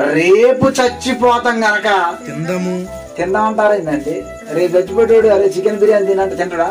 రేపు చచ్చిపోతాం గనక తిందము తిందామంటారా ఏంటండి రేపు చచ్చిపోయాడు అరే చికెన్ బిర్యానీ తినంటే తింటడా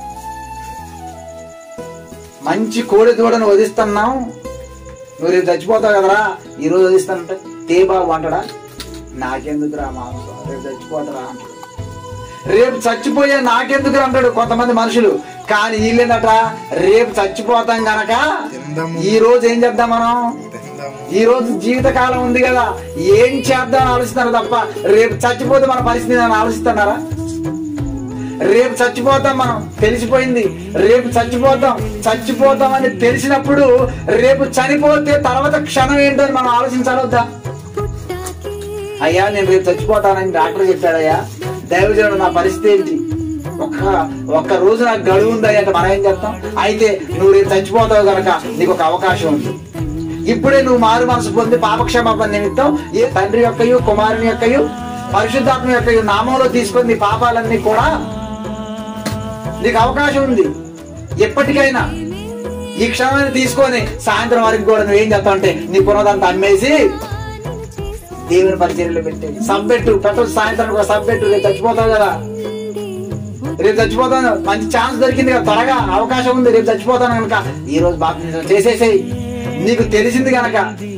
మంచి కోడి దూడను వదిస్తున్నాం నువ్వు రేపు చచ్చిపోతావు కదరా ఈ రోజు వదిస్తానంటే తే బాబు అంటాడా నాకెందుకురా మాంసం రేపు చచ్చిపోతారా అంటాడు రేపు చచ్చిపోయే నాకెందుకు అంటాడు కొంతమంది మనుషులు కానీ వీళ్ళేనట రేపు చచ్చిపోతాం గనక తిందాము. ఈ రోజు ఏం చేద్దాం మనం తిందము ఈ రోజు జీవితకాలం ఉంది కదా ఏం చేద్దాం ఆలోచిస్తున్నారు తప్ప రేపు చచ్చిపోతే మన పరిస్థితి అని ఆలోచిస్తున్నారా రేపు చచ్చిపోతాం మనం తెలిసిపోయింది రేపు చచ్చిపోతాం చచ్చిపోతాం అని తెలిసినప్పుడు రేపు చనిపోతే తర్వాత క్షణం ఏంటో అని మనం ఆలోచించాలొద్దా అయ్యా నేను రేపు చచ్చిపోతానని డాక్టర్ చెప్పాడయ్యా దైవజనుడు నా పరిస్థితి ఏంటి ఒక్క ఒక్క రోజు నాకు గడువు ఉందయ్యా అంటే మనం ఏం చేస్తాం అయితే నువ్వు రేపు చచ్చిపోతావు కనుక నీకు ఒక అవకాశం ఉంది ఇప్పుడే నువ్వు మారు మనసు పొంది పాపక్షమాపణ నిమిత్తం ఏ తండ్రి యొక్కయు కుమారుని యొక్కయు పరిశుద్ధాత్మ యొక్కయు నామంలో తీసుకొని నీ పాపాలన్నీ కూడా నీకు అవకాశం ఉంది ఎప్పటికైనా ఈ క్షణాన్ని తీసుకొని సాయంత్రం వరకు కూడా నువ్వేం చేస్తావు అంటే నీ పునదంతా అమ్మేసి దేవుని పరిచర్యలో పెట్టే సబ్బెట్టు పెట్టు సాయంత్రం ఒక సబ్బెట్టు రేపు చచ్చిపోతావు కదా రేపు చచ్చిపోతాను మంచి ఛాన్స్ దొరికింది కదా త్వరగా అవకాశం ఉంది రేపు చచ్చిపోతాను కనుక ఈ రోజు బాప్తిజం చేసేసేయి నీకు తెలిసింది కనుక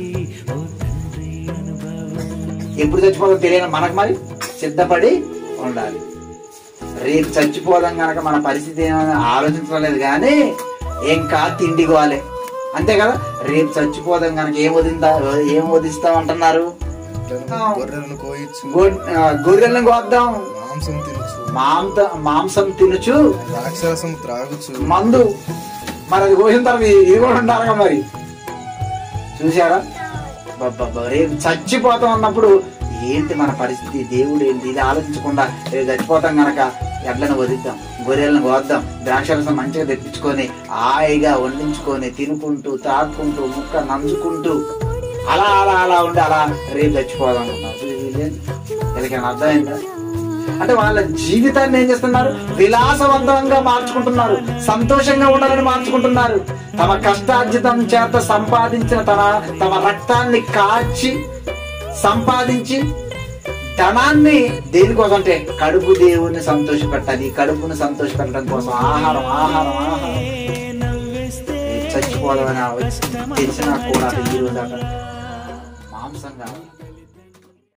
ఎప్పుడు చచ్చిపోతావు తెలియని మనకు మరి సిద్ధపడి ఉండాలి రేపు చచ్చిపోదాం కనుక మన పరిస్థితి ఏమైనా ఆలోచించలేదు కానీ ఇంకా తిండి గోలే అంతే కదా రేపు చచ్చిపోదాం కనుక ఏం వదిందా ఏం వదిస్తాం అంటున్నారు గొర్రెలను కోయచ్చు గొ- ఆ, గొర్రెలను కోద్దాం మాంసం తినచ్చు మాంస మాంసం తినచ్చు ద్రాక్షరసం త్రాగుచు మందు మరి అది కోసిన తర్వాత ఇది కూడా ఉండాలిగా మరి చూసారా అబ్బబ్బబ్బ, రేపు చచ్చిపోతాం అన్నప్పుడు ఏంటి మన పరిస్థితి దేవుడు ఏంటి ఇది ఆలోచించకుండా రేపు చచ్చిపోతాం గనక ఎడ్లను వదిద్దాం గొర్రెలను కోద్దాం ద్రాక్షరసం మంచిగా తెప్పించుకొని హాయిగా వండించుకొని తినుకుంటూ తాక్కుంటూ ముక్క నంచుకుంటూ అలా అలా అలా ఉండి అలా రేపు చచ్చిపోదాం అనుకున్నారు వీళ్ళేంటి? వీళ్ళకేమైనా అర్థమైందా అంటే వాళ్ళ జీవితాన్ని ఏం చేస్తున్నారు విలాసవంతంగా మార్చుకుంటున్నారు సంతోషంగా ఉండాలని మార్చుకుంటున్నారు తమ కష్టార్జితం చేత సంపాదించిన తన తమ రక్తాన్ని కాచి సంపాదించి ధనాన్ని దేనికోసం అంటే కడుపు దేవుణ్ణి సంతోషపెట్టాలి కడుపుని సంతోషపెట్టడం కోసం ఆహారం ఆహారం ఆహారం చచ్చిపోదామని తెలిసినా కూడా ఈ రోజు అక్కడ మాంసం కావాలి